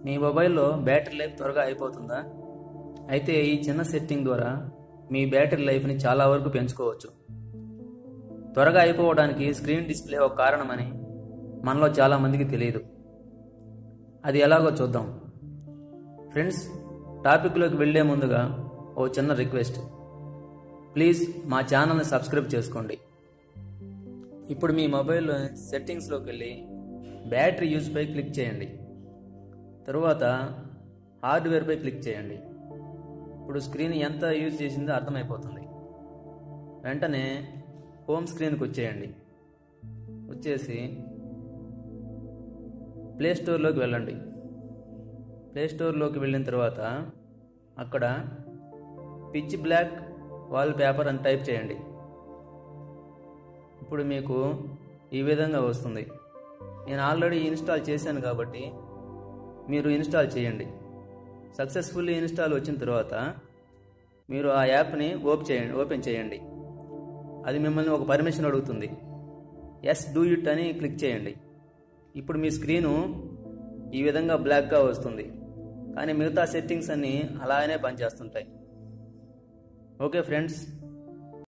మీ మొబైల్లో battery life త్వరగా అయిపోతుందా అయితే ఈ చిన్న సెట్టింగ్ ద్వారా మీ బ్యాటరీ లైఫ్ని చాలా వరకు పెంచుకోవచ్చు త్వరగా అయిపోవడానికి స్క్రీన్ డిస్ప్లే ఒక కారణమని మనలో చాలా మందికి తెలియదు అది ఎలాగో చూద్దాం ఫ్రెండ్స్ టాపిక్లోకి వెళ్ళే ముందుగా ఓ చిన్న రిక్వెస్ట్ ప్లీజ్ మా ఛానల్ని సబ్స్క్రైబ్ చేసుకోండి ఇప్పుడు మీ మొబైల్లో సెట్టింగ్స్లోకి వెళ్ళి బ్యాటరీ యూజ్పై క్లిక్ చేయండి తరువాత హార్డ్వేర్పై క్లిక్ చేయండి ఇప్పుడు స్క్రీన్ ఎంత యూజ్ చేసిందో అర్థమైపోతుంది వెంటనే హోమ్ స్క్రీన్కి వచ్చేయండి వచ్చేసి ప్లే స్టోర్లోకి వెళ్ళండి ప్లే స్టోర్లోకి వెళ్ళిన తర్వాత అక్కడ పిచ్ బ్లాక్ వాల్ పేపర్ అని టైప్ చేయండి ఇప్పుడు మీకు ఈ విధంగా వస్తుంది నేను ఆల్రెడీ ఇన్స్టాల్ చేశాను కాబట్టి మీరు ఇన్స్టాల్ చేయండి సక్సెస్ఫుల్లీ ఇన్స్టాల్ వచ్చిన తర్వాత మీరు ఆ యాప్ని ఓపెన్ చేయండి ఓపెన్ చేయండి అది మిమ్మల్ని ఒక పర్మిషన్ అడుగుతుంది ఎస్ డూ ఇట్ అని క్లిక్ చేయండి ఇప్పుడు మీ స్క్రీను ఈ విధంగా బ్లాక్గా వస్తుంది కానీ మిగతా సెట్టింగ్స్ అన్నీ అలానే పనిచేస్తుంటాయి ఓకే ఫ్రెండ్స్